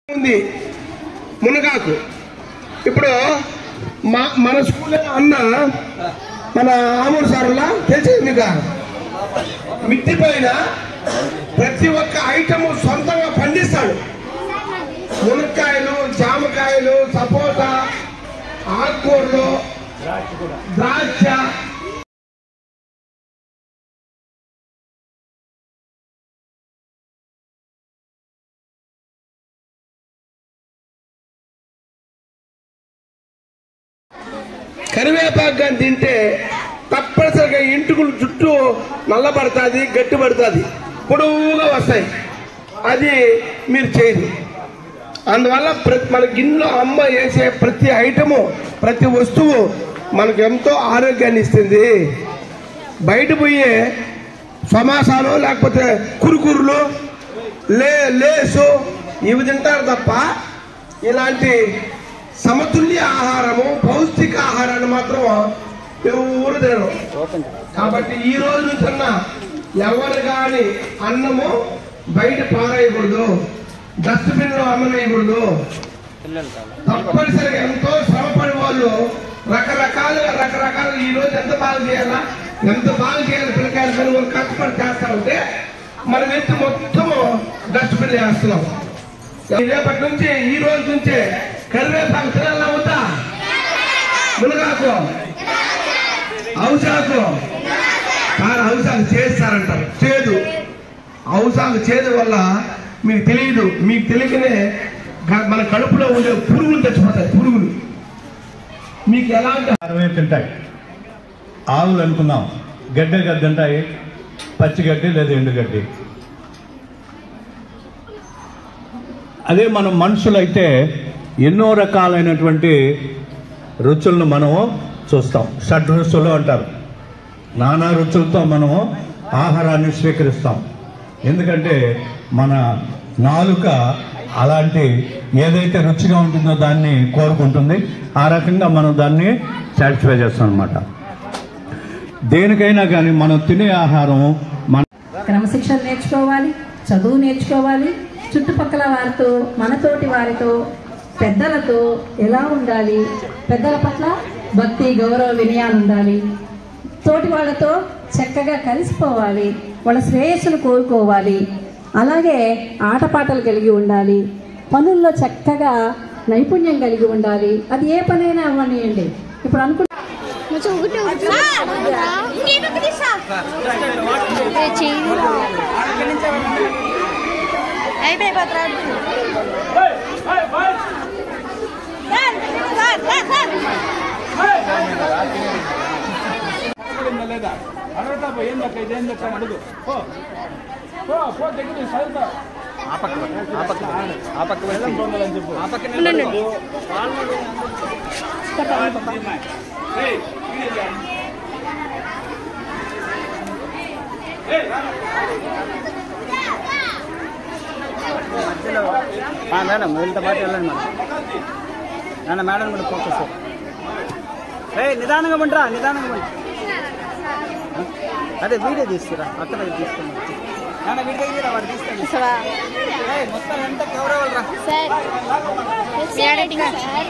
ఉంది మునగాకు ఇప్పుడు మా మన స్కూల్ అన్న మన ఆమూరు సార్లా తెలిసి మీకు మిట్టి పైన ప్రతి ఒక్క ఐటమ్ సొంతంగా పండిస్తాడు మునక్కాయలు జామకాయలు సపోటా ఆకుకూరలు ద్రాక్ష కరివేపాకు కానీ తింటే తప్పనిసరిగా ఇంటుకులు చుట్టూ నల్లబడుతుంది గట్టి పడుతుంది పొడవుగా వస్తాయి అది మీరు చేయరు అందువల్ల ప్రతి మన గిన్నెలో అమ్మ వేసే ప్రతి ఐటము ప్రతి వస్తువు మనకు ఎంతో ఆరోగ్యాన్ని ఇస్తుంది బయట పోయే సమాసాలు లేకపోతే కురుకురులు లే లేసు ఇవి తింటారు తప్ప ఇలాంటి సమతుల్య ఆహారము పౌష్టిక ఆహారాన్ని మాత్రం ఎవరు తినరు కాబట్టి ఈ రోజు నుంచి ఎవరు కాని అన్నము బయట పారేయకూడదు డస్ట్బిన్ లో అమ్మవేయకూడదు తప్పనిసరిగా ఎంతో శ్రమపడి వాళ్ళు రకరకాలుగా రకరకాల ఈ రోజు ఎంత బాగా చేయాలా ఎంత బాగా చేయాలి పిల్లకాయలు కానీ వాళ్ళు కష్టపడి చేస్తా ఉంటే మనం ఎత్తి మొత్తం డస్ట్బిన్ వేస్తున్నాం రేపటి నుంచి ఈ రోజు నుంచే కరివేపాకు తినాలా అవుతా మునగాకు ఔషాకు కానీ ఔషాకు చేస్తారంటారు చేదు ఔషాకు చేదు వల్ల మీకు తెలియదు మీకు తెలియకనే గ- మన కడుపులో ఉండే పురుగులు తెచ్చిపోతాయి పురుగులు మీకు ఎలాంటి అరవై తింటాయి ఆవులు అనుకుందాం గడ్డ గడ్డ తింటాయి పచ్చిగడ్డి లేదా ఎండుగడ్డి అదే మనం మనుషులైతే ఎన్నో రకాలైనటువంటి రుచులను మనము చూస్తాం షడ్ రుచులు అంటారు నానా రుచులతో మనము ఆహారాన్ని స్వీకరిస్తాం ఎందుకంటే మన నాలుక అలాంటి ఏదైతే రుచిగా ఉంటుందో దాన్ని కోరుకుంటుంది ఆ రకంగా మనం దాన్ని సాటిస్ఫై చేస్తాం అనమాట దేనికైనా కానీ మనం తినే ఆహారం మన క్రమశిక్షణ నేర్చుకోవాలి చదువు నేర్చుకోవాలి చుట్టుపక్కల వారితో మనతోటి వారితో పెద్దలతో ఎలా ఉండాలి పెద్దల పట్ల భక్తి గౌరవ వినయాలు ఉండాలి తోటి వాళ్ళతో చక్కగా కలిసిపోవాలి వాళ్ళ శ్రేయస్సును కోరుకోవాలి అలాగే ఆటపాటలు కలిగి ఉండాలి పనుల్లో చక్కగా నైపుణ్యం కలిగి ఉండాలి అది ఏ పనైనా అవ్వనియండి ఇప్పుడు అనుకు కొంచెం ఒకటి ఇంకేటొక తీసా చెయ్యి అయిపోయి పత్ర లేదా అడగటా పో ఏం లెక్క ఇదేం లెక్క అని అడుగు పో పో పో దగ్గర సరిగ్గా వెళ్ళం పొందాలని చెప్పు ఏయ్, ఇది ఇది. మేడం వీళ్ళతో పాటు వెళ్ళండి మేడం నాన్న మేడం కూడా ఫోకస్ ఏ నిదానంగా పంటరా నిదానంగా పంట అదే వీడియో తీసుకురా అక్కడ తీసుకున్నా నాన్న వీడి దగ్గర వాడు తీసుకురా మొత్తం ఎంత కవర్ అవ్వాలరా సార్ సార్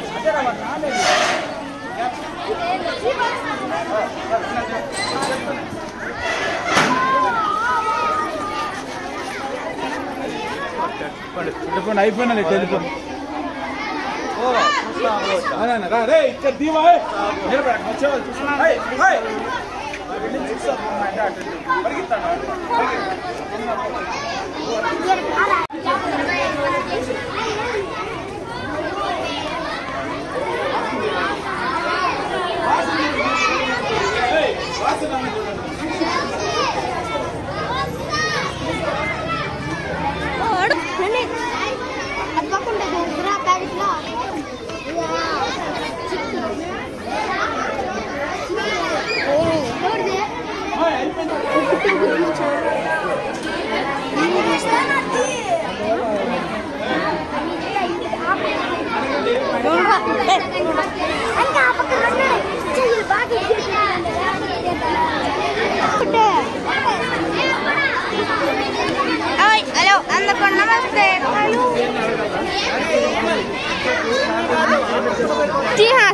టెలిఫోన్ అయిపోయినా టెలిఫోన్ అదే రా రే ఇక్కడ దీవా ఏ. నిలబడ, వచ్చేవాళ్ళు చూస్తున్నా. ఏయ్, ఏయ్. వెళ్ళి చూస్తా, అంటే అటు ఇటు. పరిగెత్తాడు. ఏయ్, వాసన అనేది ఉండదు. అది పక్కన రా ప్యాకెట్లో ఎవరిది ఏయ్, అయిపోయింది. అంటే ఆ పక్కన ఉన్నాయి. చెయ్యి బాగా ఓయ్ హలో అందరికీ నమస్తే హలో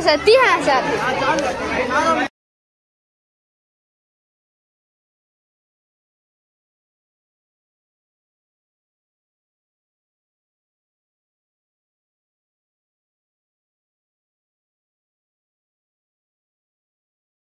సార్ తీయనా సార్